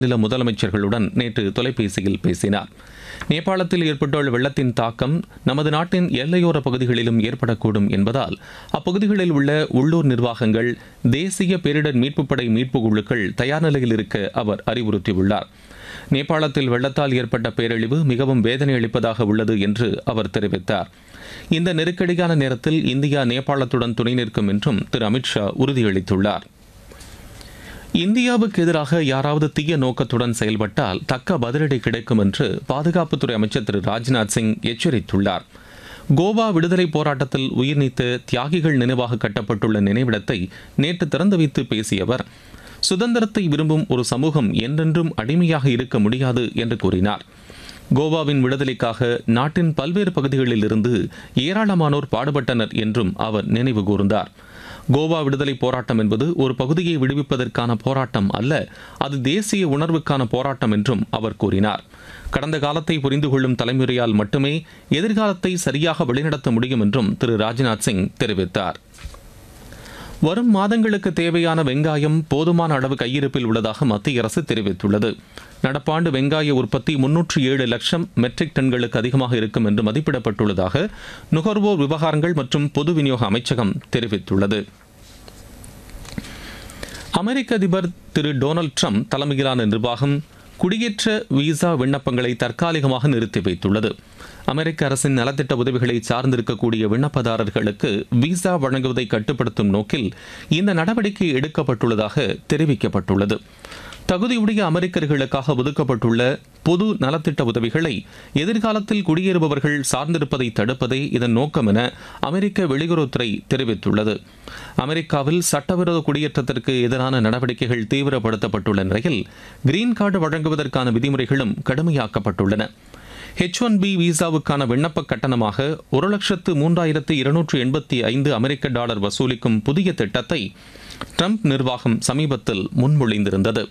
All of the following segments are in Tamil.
மாநில முதலமைச்சர்களுடன் நேற்று தொலைபேசியில் பேசினார் நேபாளத்தில் ஏற்பட்டுள்ள வெள்ளத்தின் தாக்கம் நமது நாட்டின் எல்லையோர பகுதிகளிலும் ஏற்படக்கூடும் என்பதால் அப்பகுதிகளில் உள்ள உள்ளூர் நிர்வாகங்கள் தேசிய பேரிடர் மீட்புப் படை மீட்புக் குழுக்கள் தயார் நிலையில் இருக்க அவர் அறிவுறுத்தியுள்ளார் நேபாளத்தில் வெள்ளத்தால் ஏற்பட்ட பேரழிவு மிகவும் வேதனை அளிப்பதாக உள்ளது என்று அவர் தெரிவித்தார் இந்த நெருக்கடியான நேரத்தில் இந்தியா நேபாளத்துடன் துணை நிற்கும் என்றும் திரு அமித்ஷா உறுதியளித்துள்ளார் இந்தியாவுக்கு எதிராக யாராவது தீய நோக்கத்துடன் செயல்பட்டால் தக்க பதிலடி கிடைக்கும் என்று பாதுகாப்புத்துறை அமைச்சர் திரு ராஜ்நாத் சிங் எச்சரித்துள்ளார் கோவா விடுதலை போராட்டத்தில் உயிர் நீத்த தியாகிகள் நினைவாக கட்டப்பட்டுள்ள நினைவிடத்தை நேற்று திறந்து வைத்து பேசிய அவர் சுதந்திரத்தை விரும்பும் ஒரு சமூகம் என்றென்றும் அடிமையாக இருக்க முடியாது என்று கூறினார் கோவாவின் விடுதலைக்காக நாட்டின் பல்வேறு பகுதிகளில் இருந்து ஏராளமானோர் பாடுபட்டனர் என்றும் அவர் நினைவு கூர்ந்தார் கோவா விடுதலை போராட்டம் என்பது ஒரு பகுதியை விடுவிப்பதற்கான போராட்டம் அல்ல அது தேசிய உணர்வுக்கான போராட்டம் என்றும் அவர் கூறினார் கடந்த காலத்தை புரிந்து கொள்ளும் தலைமுறையால் மட்டுமே எதிர்காலத்தை சரியாக வழிநடத்த முடியும் என்றும் திரு ராஜ்நாத் சிங் தெரிவித்தார் வரும் மாதங்களுக்கு தேவையான வெங்காயம் போதுமான அளவு கையிருப்பில் உள்ளதாக மத்திய அரசு தெரிவித்துள்ளது நடப்பாண்டு வெங்காய உற்பத்தி முன்னூற்று ஏழு லட்சம் மெட்ரிக் டன்களுக்கு அதிகமாக இருக்கும் என்று மதிப்பிடப்பட்டுள்ளதாக நுகர்வோர் விவகாரங்கள் மற்றும் பொது விநியோக அமைச்சகம் தெரிவித்துள்ளது அமெரிக்க அதிபர் திரு டொனால்ட் ட்ரம்ப் தலைமையிலான நிர்வாகம் குடியேற்ற விசா விண்ணப்பங்களை தற்காலிகமாக நிறுத்தி வைத்துள்ளது அமெரிக்க அரசின் நலத்திட்ட உதவிகளை சார்ந்திருக்கக்கூடிய விண்ணப்பதாரர்களுக்கு விசா வழங்குவதை கட்டுப்படுத்தும் நோக்கில் இந்த நடவடிக்கை எடுக்கப்பட்டுள்ளதாக தெரிவிக்கப்பட்டுள்ளது தகுதியுடைய அமெரிக்கர்களுக்காக ஒதுக்கப்பட்டுள்ள பொது நலத்திட்ட உதவிகளை எதிர்காலத்தில் குடியேறுபவர்கள் சார்ந்திருப்பதை தடுப்பதே இதன் நோக்கம் என அமெரிக்க வெளியுறவுத்துறை தெரிவித்துள்ளது அமெரிக்காவில் சட்டவிரோத குடியேற்றத்திற்கு எதிரான நடவடிக்கைகள் தீவிரப்படுத்தப்பட்டுள்ள நிலையில் கிரீன் கார்டு வழங்குவதற்கான விதிமுறைகளும் கடுமையாக்கப்பட்டுள்ளன ஹெச் ஒன் பி விசாவுக்கான விண்ணப்ப கட்டணமாக ஒரு லட்சத்து மூன்றாயிரத்து இருநூற்று எண்பத்தி ஐந்து அமெரிக்க டாலர் வசூலிக்கும் புதிய திட்டத்தை ட்ரம்ப் நிர்வாகம் சமீபத்தில் முன்மொழிந்திருந்தது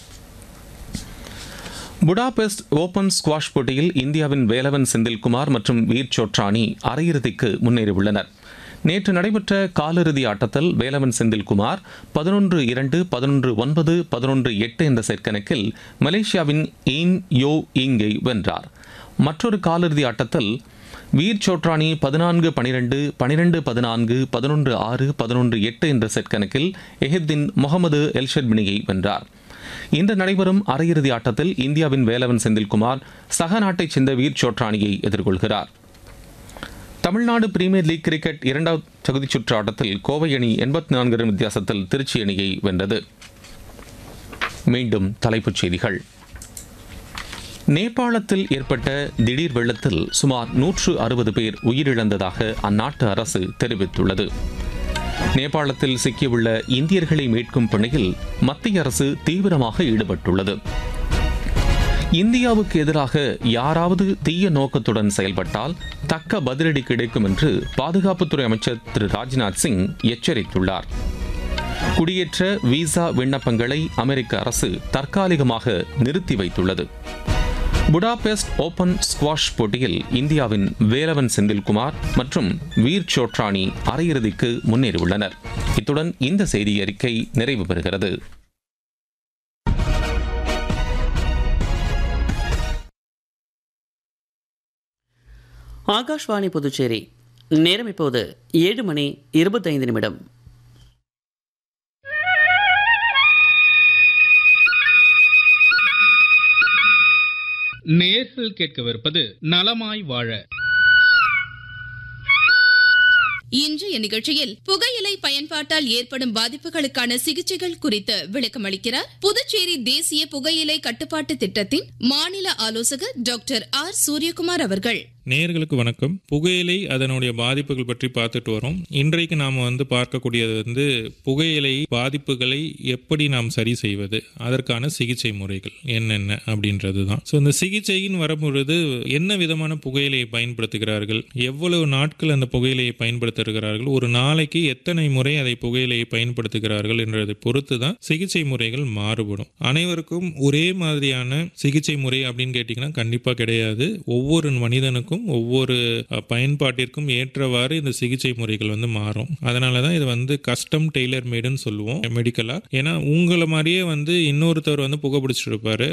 புடாபெஸ்ட் ஓபன் ஸ்குவாஷ் போட்டியில் இந்தியாவின் வேலவன் செந்தில்குமார் மற்றும் வீர் சோட்ரானி அரையிறுதிக்கு முன்னேறியுள்ளனர் நேற்று நடைபெற்ற காலிறுதி ஆட்டத்தில் வேலவன் செந்தில்குமார் பதினொன்று இரண்டு பதினொன்று ஒன்பது பதினொன்று எட்டு என்ற செட் கணக்கில் மலேசியாவின் ஈன் யோ இங்கை வென்றார் மற்றொரு காலிறுதி ஆட்டத்தில் வீர் சோட்ரானி பதினான்கு பனிரெண்டு பனிரெண்டு பதினான்கு பதினொன்று ஆறு பதினொன்று எட்டு என்ற செட் கணக்கில் எஹித்தின் முகமது எல்ஷர்பினியை வென்றார் இன்று நடைபெறும் அரையிறுதி ஆட்டத்தில் இந்தியாவின் வேலவன் செந்தில்குமார் சக நாட்டைச் சேர்ந்த வீர் சோட்ரானியை எதிர்கொள்கிறார் தமிழ்நாடு பிரீமியர் லீக் கிரிக்கெட் இரண்டாவது தகுதிச் சுற்று ஆட்டத்தில் கோவை அணி எண்பத்தி நான்கு ரன் வித்தியாசத்தில் திருச்சி அணியை வென்றது மீண்டும் தலைப்புச் செய்திகள் நேபாளத்தில் ஏற்பட்ட திடீர் வெள்ளத்தில் சுமார் நூற்று அறுபது பேர் உயிரிழந்ததாக அந்நாட்டு அரசு தெரிவித்துள்ளது நேபாளத்தில் சிக்கியுள்ள இந்தியர்களை மீட்கும் பணியில் மத்திய அரசு தீவிரமாக ஈடுபட்டுள்ளது இந்தியாவுக்கு எதிராக யாராவது தீய நோக்கத்துடன் செயல்பட்டால் தக்க பதிலடி கிடைக்கும் என்று பாதுகாப்புத்துறை அமைச்சர் திரு ராஜ்நாத் சிங் எச்சரித்துள்ளார் குடியேற்ற விசா விண்ணப்பங்களை அமெரிக்க அரசு தற்காலிகமாக நிறுத்தி வைத்துள்ளது புடாபெஸ்ட் ஓபன் ஸ்குவாஷ் போட்டியில் இந்தியாவின் வேலவன் செந்தில்குமார் மற்றும் வீர் சோட்ரானி அரையிறுதிக்கு முன்னேறியுள்ளனர் இத்துடன் இந்த செய்தி அறிக்கை நிறைவு பெறுகிறது ஆகாஷ்வாணி புதுச்சேரி நேரம் இப்போது ஏழு மணி இருபத்தைந்து நிமிடம் நேர்கள் கேட்கவிருப்பது நலமாய் வாழ இன்றைய நிகழ்ச்சியில் புகையிலை பயன்பாட்டால் ஏற்படும் பாதிப்புகளுக்கான சிகிச்சைகள் குறித்து விளக்கமளிக்கிறார் புதுச்சேரி தேசிய புகையிலை கட்டுப்பாட்டு திட்டத்தின் மாநில ஆலோசகர் டாக்டர் ஆர் சூரியகுமார் அவர்கள் நேயர்களுக்கு வணக்கம் புகையிலை அதனுடைய பாதிப்புகள் பற்றி பார்த்துட்டு வரோம் இன்றைக்கு நாம் வந்து பார்க்கக்கூடியது வந்து புகையிலை பாதிப்புகளை எப்படி நாம் சரி செய்வது அதற்கான சிகிச்சை முறைகள் என்னென்ன அப்படின்றது தான் ஸோ இந்த சிகிச்சையின் வரும்பொழுது என்ன விதமான புகையிலையை பயன்படுத்துகிறார்கள் எவ்வளவு நாட்கள் அந்த புகையிலையை பயன்படுத்துகிறார்கள் ஒரு நாளைக்கு எத்தனை முறை அதை புகையிலையை பயன்படுத்துகிறார்கள் என்றதை பொறுத்து தான் சிகிச்சை முறைகள் மாறுபடும் அனைவருக்கும் ஒரே மாதிரியான சிகிச்சை முறை அப்படின்னு கேட்டிங்கன்னா கண்டிப்பாக கிடையாது ஒவ்வொரு மனிதனுக்கும் நபருக்கும் ஒவ்வொரு அஹ், பயன்பாட்டிற்கும் ஏற்றவாறு இந்த சிகிச்சை முறைகள் வந்து மாறும் அதனால தான் இது வந்து கஸ்டம் டெய்லர் மேடுன்னு சொல்லுவோம் மெடிக்கலாக ஏன்னா உங்களை மாதிரியே வந்து இன்னொருத்தர் வந்து புகைப்பிடிச்சிட்டு இருப்பாரு